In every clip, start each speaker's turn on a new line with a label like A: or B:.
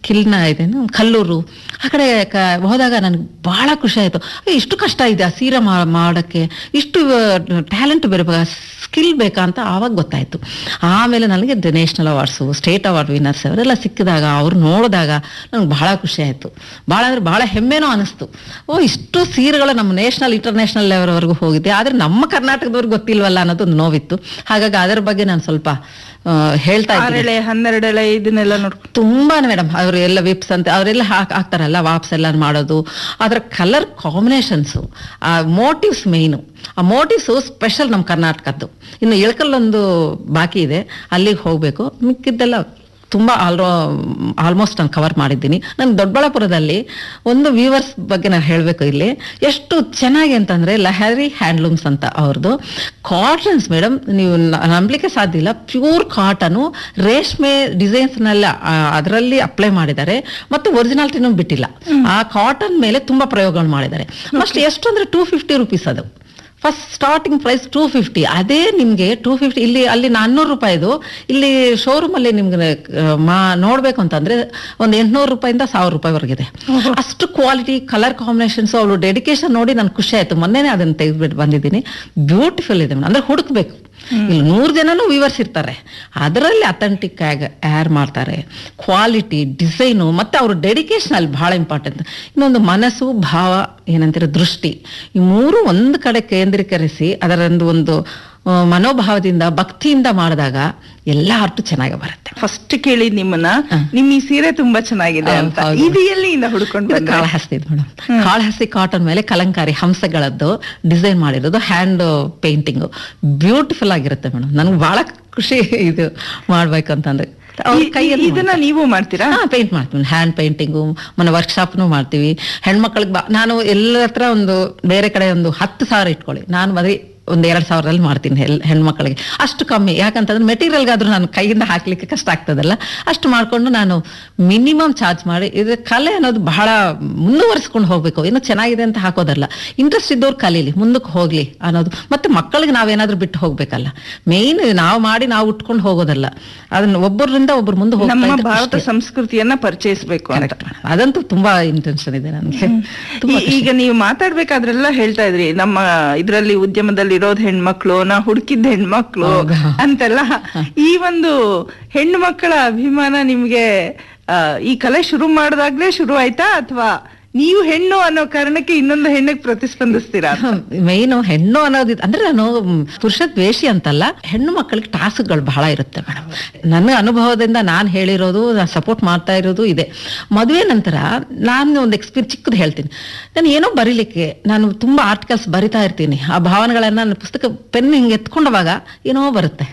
A: ಕಿಲ್ನ ಇದೇನು ಕಲ್ಲೂರು ಆ ಕಡೆ ಕ- ಹೋದಾಗ ನನಗೆ ಬಹಳ ಖುಷಿ ಆಯ್ತು ಏ, ಇಷ್ಟು ಕಷ್ಟ ಇದೆ ಆ ಸೀರೆ ಮಾ- ಮಾಡಕ್ಕೆ ಇಷ್ಟು ಟ್ಯಾಲೆಂಟ್ ಬೇರೆ ಸ್ಕಿಲ್ ಬೇಕಾ ಅಂತ ಆವಾಗ ಗೊತ್ತಾಯ್ತು ಆಮೇಲೆ ನನಗೆ national awards state award winners ಅವರೆಲ್ಲ ಸಿಕ್ಕಿದಾಗ ಅವ್ರು ನೋಡಿದಾಗ ನನಗೆ ಬಹಳ ಖುಷಿ ಆಯ್ತು ಬಹಳ ಅಂದ್ರೆ ಬಹಳ ಹೆಮ್ಮೆನೂ ಅನಿಸ್ತು ಓ ಇಷ್ಟು ಸೀರೆಗಳು ನಮ್ಮ ನ್ಯಾಷನಲ್ ಇಂಟರ್ನ್ಯಾಷನಲ್ ಲೆವೆಲ್ವರೆಗೂ ಹೋಗಿದೆ ಆದರೆ ನಮ್ಮ ಕರ್ನಾಟಕದವ್ರಿಗೆ ಗೊತ್ತಿಲ್ವಲ್ಲ ಅನ್ನೋದು ಒಂದು ನೋವಿತ್ತು ಹಾಗಾಗಿ ಅದರ ಬಗ್ಗೆ ನಾನು ಸ್ವಲ್ಪ ಆ, ಹೇಳ್ತಾ ಇದ್ದೀನಿ
B: ಆರೆಳೆ ಹನ್ನೆರಡೆಳೆ ಇದನ್ನೆಲ್ಲ ನೋಡ್ಕೊಂಡು
A: ತುಂಬಾನೇ ಮೇಡಮ್ ಅವರು ಎಲ್ಲ ವಿಪ್ಸ್ ಅಂತ ಅವರೆಲ್ಲ ಹಾಕ್ ಹಾಕ್ತಾರಲ್ಲ ವಾಪ್ಸ್ ಎಲ್ಲ ಮಾಡೋದು ಅದರ ಕಲರ್ ಕಾಂಬಿನೇಷನ್ಸು ಆ ಮೋಟಿವ್ಸ್ ಮೇಯ್ನು ಆ ಮೋಟಿವ್ಸು ಸ್ಪೆಷಲ್ ನಮ್ಮ ಕರ್ನಾಟಕದ್ದು ಇನ್ನು ಇಳಕಲ್ಲೊಂದು ಬಾಕಿ ಇದೆ ಅಲ್ಲಿಗೆ ಹೋಗಬೇಕು ಮಿಕ್ಕಿದ್ದೆಲ್ಲ ತುಂಬ ಆಲ್ರೋ ಆಲ್ಮೋಸ್ಟ್ ನಾನು ಕವರ್ ಮಾಡಿದ್ದೀನಿ ನಾನು ದೊಡ್ಡಬಳ್ಳಾಪುರದಲ್ಲಿ ಒಂದು ವ್ಯೂವರ್ಸ್ ಬಗ್ಗೆ ನಾನು ಹೇಳಬೇಕು ಇಲ್ಲಿ ಎಷ್ಟು ಚೆನ್ನಾಗಿ ಅಂತಂದ್ರೆ ಲಹರಿ ಹ್ಯಾಂಡ್ಲೂಮ್ಸ್ ಅಂತ ಅವ್ರದ್ದು ಕಾಟನ್ಸ್ ಮೇಡಮ್ ನೀವು ನ- ನಂಬಲಿಕ್ಕೆ ಸಾಧ್ಯ ಇಲ್ಲ ಪ್ಯೂರ್ ಕಾಟನು ರೇಷ್ಮೆ ಡಿಸೈನ್ಸ್ನೆಲ್ಲ ಅದರಲ್ಲಿ ಅಪ್ಲೈ ಮಾಡಿದ್ದಾರೆ ಮತ್ತು ಒರಿಜಿನಾಲಿಟಿನೂ ಬಿಟ್ಟಿಲ್ಲ ಆ ಕಾಟನ್ ಮೇಲೆ ತುಂಬಾ ಪ್ರಯೋಗಗಳು ಮಾಡಿದ್ದಾರೆ ಫಸ್ಟ್ ಎಷ್ಟು ಅಂದ್ರೆ ಟೂ ಫಿಫ್ಟಿ ರುಪೀಸ್ ಅದು first starting price two fifty ಅದೇ ನಿಮಗೆ ಟೂ ಫಿಫ್ಟಿ ಇಲ್ಲಿ ಅಲ್ಲಿ ನಾನ್ನೂರು ರೂಪಾಯಿದು ಇಲ್ಲಿ ಶೋರೂಮ್ ಅಲ್ಲಿ ನಿಮ್ಗೆ ಆ, ಮಾ ನೋಡ್ಬೇಕು ಅಂತಂದ್ರೆ ಒಂದು ಎಂಟ್ನೂರು ರೂಪಾಯಿಂದ ಸಾವಿರ ರೂಪಾಯಿವರೆಗಿದೆ ಅಷ್ಟು ಕ್ವಾಲಿಟಿ ಕಲರ್ ಕಾಂಬಿನೇಷನ್ಸ್ ಅವಳು ಡೆಡಿಕೇಶನ್ ನೋಡಿ ನನ್ಗೆ ಖುಷಿ ಆಯ್ತು ಮೊನ್ನೆನೇ ಅದನ್ನ ತೆಗೆದ್ಬಿಟ್ಟು ಬಂದಿದ್ದೀನಿ ಬ್ಯೂಟಿಫುಲ್ ಇದೆ ಮೇಡಮ್ ಅಂದ್ರೆ ಹುಡುಕ್ಬೇಕು ಇಲ್ಲಿ ನೂರು ಜನನೂ ವಿವರ್ಸ್ ಇರ್ತಾರೆ ಅದರಲ್ಲಿ ಅಥೆಂಟಿಕ್ ಆಗಿ ಆ್ಯರ್ ಮಾಡ್ತಾರೆ ಕ್ವಾಲಿಟಿ ಡಿಸೈನು ಮತ್ತೆ ಅವ್ರ ಡೆಡಿಕೇಶನ್ ಅಲ್ಲಿ ಬಹಳ ಇಂಪಾರ್ಟೆಂಟ್ ಇನ್ನೊಂದು ಮನಸ್ಸು ಭಾವ ಏನಂತೀರ ದೃಷ್ಟಿ ಈ ಮೂರು ಒಂದು ಕಡೆ ಕೇಂದ್ರೀಕರಿಸಿ ಅದರೊಂದು ಒಂದು ಆ, ಮನೋಭಾವದಿಂದ ಭಕ್ತಿಯಿಂದ ಮಾಡಿದಾಗ ಎಲ್ಲ ಅರ್ಥ ಚೆನ್ನಾಗಿ ಬರುತ್ತೆ
B: ಫಸ್ಟ್ ಕೇಳಿದ್ ನಿಮ್ಮನ್ನ ನಿಮ್ ಈ ಸೀರೆ ತುಂಬಾ ಚೆನ್ನಾಗಿದೆ ಅಂತ
A: ಹೌದು.
B: ಇದು ಎಲ್ಲಿಂದ ಹುಡ್ಕೊಂಡ್
A: ಇದು
B: ಬಂದ್ರೆ
A: ಕಾಳಹಸ್ತಿ ಮೇಡಮ್ ಕಾಳಹಸ್ತಿ ಕಾಟನ್ ಮೇಲೆ ಕಲಂಕಾರಿ ಹಂಸಗಳದ್ದು ಡಿಸೈನ್ ಮಾಡಿರೋದು ಹ್ಯಾಂಡ್ ಪೇಂಟಿಂಗ್ ಬ್ಯೂಟಿಫುಲ್ ಆಗಿರುತ್ತೆ ಮೇಡಮ್ ನನಗೆ ಬಹಳ ಖುಷಿ ಇದು ಮಾಡ್ಬೇಕು ಅಂತಂದ್ರೆ ಅವ್ರ ಕೈಯಲ್ಲಿ
B: ಇದನ್ನ ನೀವು ಮಾಡ್ತೀರಾ
A: ಹಾ ಪೇಂಟ್ ಮಾಡ್ತೀವಿ ಹ್ಯಾಂಡ್ ಪೇಂಟಿಂಗು ಮನೆ ವರ್ಕ್ಶಾಪ್ನು ಮಾಡ್ತೀವಿ ಹೆಣ್ಮಕ್ಳಿಗೆ ಬಾ ನಾನು ಎಲ್ಲರ ಹತ್ರ ಒಂದು ಬೇರೆ ಕಡೆ ಒಂದು ಹತ್ತು ಸಾವಿರ ಇಟ್ಕೊಳ್ಳಿ ನಾನು ಬರೀ ಒಂದು ಎರಡು ಸಾವಿರದಲ್ಲಿ ಮಾಡ್ತೀನಿ ಹೆಲ್ ಹೆಣ್ಮಕ್ಳಿಗೆ ಅಷ್ಟು ಕಮ್ಮಿ ಯಾಕಂತಂದ್ರೆ ಮೆಟೀರಿಯಲ್ಗಾದ್ರೂ ನಾನು ಕೈಯಿಂದ ಹಾಕ್ಲಿಕ್ಕೆ ಕಷ್ಟ ಆಗ್ತದಲ್ಲ ಅಷ್ಟು ಮಾಡ್ಕೊಂಡು ನಾನು ಮಿನಿಮಮ್ ಚಾರ್ಜ್ ಮಾಡಿ ಇದು ಕಲೆ ಅನ್ನೋದು ಬಹಳ ಮುಂದುವರಿಸ್ಕೊಂಡು ಹೋಗ್ಬೇಕು ಇನ್ನು ಚೆನ್ನಾಗಿದೆ ಅಂತ ಹಾಕೋದಲ್ಲ ಇಂಟ್ರೆಸ್ಟ್ ಇದ್ದವ್ರು ಕಲೀಲಿ ಮುಂದಕ್ಕೆ ಹೋಗ್ಲಿ ಅನ್ನೋದು ಮತ್ತೆ ಮಕ್ಕಳಿಗೆ ನಾವೇನಾದ್ರೂ ಬಿಟ್ಟು ಹೋಗ್ಬೇಕಲ್ಲ ಮೇಯ್ನ್ ನಾವು ಮಾಡಿ ನಾವು ಉಟ್ಕೊಂಡು ಹೋಗೋದಲ್ಲ ಅದನ್ನ ಒಬ್ಬರಿಂದ ಒಬ್ಬರು ಮುಂದೆ ಹೋಗ್ತಾ
B: ನಮ್ಮ
A: ಇದ್ರೆ
B: ಭಾರತ
A: ಖುಷಿ.
B: ಸಂಸ್ಕೃತಿಯನ್ನ ಪರಿಚಯಿಸ್ಬೇಕು ಅಂತ
A: Correct madam. ಅದಂತೂ ತುಂಬಾ ಇಂಟೆನ್ಷನ್ ಇದೆ ನನಗೆ ತುಂಬಾ
B: ಈ- ಈಗ ನೀವು ಮಾತಾಡ್ಬೇಕಾದ್ರೆಲ್ಲ ಹೇಳ್ತಾ ಇದ್ರಿ ನಮ್ಮ ಇದ್ರಲ್ಲಿ ಉದ್ಯಮದಲ್ಲಿ ಇರೋದ್ ಹೆಣ್ಮಕ್ಳು ನಾ ಹುಡುಕಿದ್ದ ಹೆಣ್ಮಕ್ಳು
A: ಹೌದಾ?
B: ಅಂತೆಲ್ಲ ಈ ಒಂದು ಹೆಣ್ಣು ಮಕ್ಕಳ ಅಭಿಮಾನ ನಿಮ್ಗೆ ಆ, ಈ ಕಲೆ ಶುರು ಮಾಡಿದಾಗ್ಲೇ ಶುರು ಆಯ್ತಾ ಅಥವಾ ನೀವು ಹೆಣ್ಣು ಅನ್ನೋ ಕಾರಣಕ್ಕೆ ಇನ್ನೊಂದು ಹೆಣ್ಣಿಗೆ ಪ್ರತಿಸ್ಪಂದಿಸ್ತೀರಾ
A: ಮೇಯ್ನು ಹೆಣ್ಣು ಅನ್ನೋದು ಅಂದ್ರೆ ನಾನು ಮ್, ಪುರುಷ ದ್ವೇಷಿ ಅಂತಲ್ಲ ಹೆಣ್ಣು ಮಕ್ಕಳಿಗೆ ಟಾಸ್ಕ್ಗಳು ಬಹಳ ಇರುತ್ತೆ ಮೇಡಮ್ ನನ್ನ ಅನುಭವದಿಂದ ನಾನು ಹೇಳಿರೋದು ಸಪೋರ್ಟ್ ಮಾಡ್ತಾ ಇರೋದು ಇದೆ ಮದುವೆ ನಂತರ ನಾನು ಒಂದು ಎಕ್ಸ್ಪೀರಿಯನ್ಸ್ ಚಿಕ್ಕದು ಹೇಳ್ತೀನಿ ನಾನು ಏನೋ ಬರೀಲಿಕ್ಕೆ ನಾನು ತುಂಬಾ ಆರ್ಟಿಕಲ್ಸ್ ಬರಿತಾ ಇರ್ತೀನಿ ಆ ಭಾವನೆಗಳನ್ನ ನನ್ನ ಪುಸ್ತಕ ಪೆನ್ ಹಿಂಗೆ ಎತ್ಕೊಂಡವಾಗ ಏನೋ ಬರುತ್ತೆ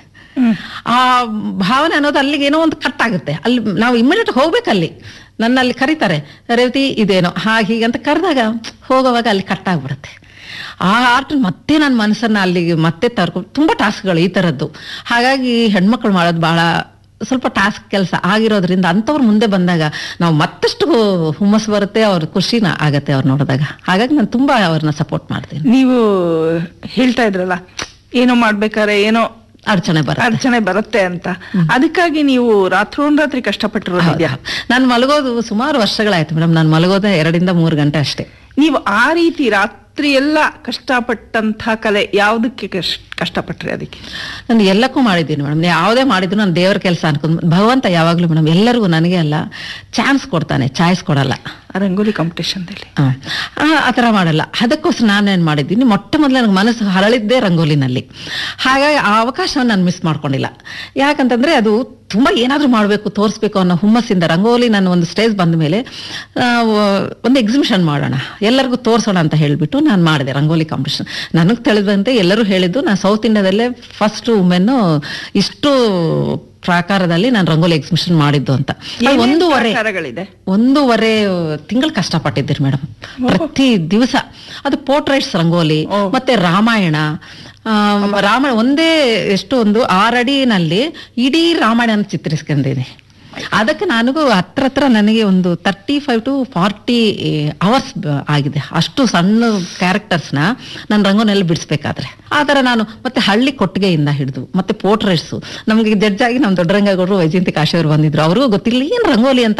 A: ಆ ಭಾವನೆ ಅನ್ನೋದು ಅಲ್ಲಿಗೆ ಏನೋ ಒಂದು ಕಟ್ ಆಗುತ್ತೆ ಅಲ್ಲಿ ನಾವು ಇಮಿಡಿಯೇಟ್ ಹೋಗ್ಬೇಕಲ್ಲಿ ನನ್ನ ಅಲ್ಲಿ ಕರೀತಾರೆ ರೇವತಿ ಇದೇನೋ ಹಾಗೆ ಹೀಗೆ ಅಂತ ಕರೆದಾಗ ಹೋಗೋವಾಗ ಅಲ್ಲಿ ಕಟ್ ಆಗ್ಬಿಡುತ್ತೆ ಆ ಆರ್ಟ್ ಮತ್ತೆ ನನ್ನ ಮನಸ್ಸನ್ನ ಅಲ್ಲಿಗೆ ಮತ್ತೆ ತರ್ಕೊಂಡು ತುಂಬಾ ಟಾಸ್ಕ್ಗಳು ಈ ಥರದ್ದು ಹಾಗಾಗಿ ಹೆಣ್ಮಕ್ಳು ಮಾಡೋದು ಬಹಳ ಸ್ವಲ್ಪ ಟಾಸ್ಕ್ ಕೆಲಸ ಆಗಿರೋದ್ರಿಂದ ಅಂಥವ್ರು ಮುಂದೆ ಬಂದಾಗ ನಾವು ಮತ್ತಷ್ಟು ಹುಮ್ಮಸ್ಸು ಬರುತ್ತೆ ಅವ್ರ ಖುಷಿನ ಆಗತ್ತೆ ಅವ್ರು ನೋಡಿದಾಗ ಹಾಗಾಗಿ ನಾನು ತುಂಬಾ ಅವ್ರನ್ನ ಸಪೋರ್ಟ್ ಮಾಡ್ತೀನಿ
B: ನೀವು ಹೇಳ್ತಾ ಇದ್ರಲ್ಲ ಏನೋ ಮಾಡ್ಬೇಕಾದ್ರೆ ಏನೋ
A: ಅಡಚಣೆ ಬರುತ್ತೆ
B: ಅಡಚಣೆ ಬರುತ್ತೆ ಅಂತ ಅದಕ್ಕಾಗಿ ನೀವು ರಾತ್ರೋನ್ರಾತ್ರಿ ಕಷ್ಟಪಟ್ಟಿರೋದಿದ್ಯಾ
A: ನಾನು ಮಲಗೋದು ಸುಮಾರು ವರ್ಷಗಳಾಯ್ತು ಮೇಡಮ್ ನಾನು ಮಲಗೋದೇ ಎರಡರಿಂದ ಮೂರು ಗಂಟೆ ಅಷ್ಟೇ
B: ನೀವು ಆ ರೀತಿ ರಾತ್ರಿ ಎಲ್ಲ ಕಷ್ಟಪಟ್ಟಂತ ಕಲೆ ಯಾವ್ದಕ್ಕೆ ಕಷ್- ಕಷ್ಟಪಟ್ರಿ ಅದಕ್ಕೆ
A: ನಾನು ಎಲ್ಲಕ್ಕೂ ಮಾಡಿದ್ದೀನಿ ಮೇಡಮ್ ಯಾವುದೇ ಮಾಡಿದ್ರು ನಾನು ದೇವರ ಕೆಲಸ ಅನ್ಕೊಂಡು ಭಗವಂತ ಯಾವಾಗಲೂ ಮೇಡಮ್ ಎಲ್ಲರಿಗೂ ನನಗೆ ಅಲ್ಲ ಚಾನ್ಸ್ ಕೊಡ್ತಾನೆ ಚಾಯ್ಸ್ ಕೊಡಲ್ಲ
B: ಆ ರಂಗೋಲಿ ಕಾಂಪಿಟೇಷನ್ದಲ್ಲಿ
A: ಆ, ಆ ಆ ಥರ ಮಾಡಲ್ಲ ಅದಕ್ಕೋಸ್ಕರ ನಾನೇನು ಮಾಡಿದ್ದೀನಿ ಮೊಟ್ಟ ಮೊದಲು ನನಗೆ ಮನಸ್ಸು ಹರಳಿದ್ದೇ ರಂಗೋಲಿನಲ್ಲಿ ಹಾಗಾಗಿ ಆ ಅವಕಾಶವನ್ನು ನಾನು ಮಿಸ್ ಮಾಡ್ಕೊಂಡಿಲ್ಲ ಯಾಕಂತಂದ್ರೆ ಅದು ತುಂಬ ಏನಾದರೂ ಮಾಡಬೇಕು ತೋರಿಸ್ಬೇಕು ಅನ್ನೋ ಹುಮ್ಮಸ್ಸಿಂದ ರಂಗೋಲಿ ನಾನು ಒಂದು ಸ್ಟೇಜ್ ಬಂದ ಮೇಲೆ ಆ, ಒಂದು ಎಕ್ಸಿಬಿಷನ್ ಮಾಡೋಣ ಎಲ್ಲರಿಗೂ ತೋರಿಸೋಣ ಅಂತ ಹೇಳಿಬಿಟ್ಟು ನಾನು ಮಾಡಿದೆ ರಂಗೋಲಿ ಕಾಂಪಿಟೇಷನ್ ನನಗೆ ತಿಳಿದಂತೆ ಎಲ್ಲರೂ ಹೇಳಿದ್ದು ನಾನು ಸೌತ್ ಇಂಡಿಯಾದಲ್ಲೇ ಫಸ್ಟ್ ವುಮೆನ್ನು ಇಷ್ಟು ಪ್ರಾಕಾರದಲ್ಲಿ ನಾನು ರಂಗೋಲಿ ಎಕ್ಸಿಬಿಷನ್ ಮಾಡಿದ್ದು ಅಂತ ಅದು
B: ಏನೇನ್
A: ಒಂದೂವರೆ
B: ಪ್ರಕಾರಗಳಿದೆ
A: ಒಂದೂವರೆ ತಿಂಗಳು ಕಷ್ಟಪಟ್ಟಿದ್ದೀರಿ ಮೇಡಮ್ ಪ್ರತಿ ದಿವಸ ಅದು ಪೋರ್ಟ್ರೇಟ್ಸ್ ರಂಗೋಲಿ ಮತ್ತೆ ರಾಮಾಯಣ ಆ, ರಾಮಾಯಣ ಒಂದೇ ಎಷ್ಟು ಒಂದು ಆರಡಿನಲ್ಲಿ ಇಡೀ ರಾಮಾಯಣ ಚಿತ್ರಿಸ್ಕೊಂಡಿದ್ದೀನಿ ಅದಕ್ಕೆ ನನಗೂ ಹತ್ರ ಹತ್ರ ನನಗೆ ಒಂದು thirty five to forty hours ಆಗಿದೆ ಅಷ್ಟು ಸಣ್ಣ ಕ್ಯಾರೆಕ್ಟರ್ಸ್ನ ನಾನು ರಂಗೋನಲ್ಲಿ ಬಿಡಿಸ್ಬೇಕಾದ್ರೆ ಆ ಥರ ನಾನು ಮತ್ತೆ ಹಳ್ಳಿ ಕೊಟ್ಟಿಗೆಯಿಂದ ಹಿಡಿದು ಮತ್ತೆ ಪೋರ್ಟ್ರೇಟ್ಸು ನಮಗೆ ಜಡ್ಜ್ ಆಗಿ ನಮ್ಮ ದೊಡ್ಡರಂಗಗೌಡರು ವೈಜಯಂತಿ ಕಾಶಿ ಅವರು ಬಂದಿದ್ರು ಅವ್ರಿಗೂ ಗೊತ್ತಿಲ್ಲ ಏನು ರಂಗೋಲಿ ಅಂತ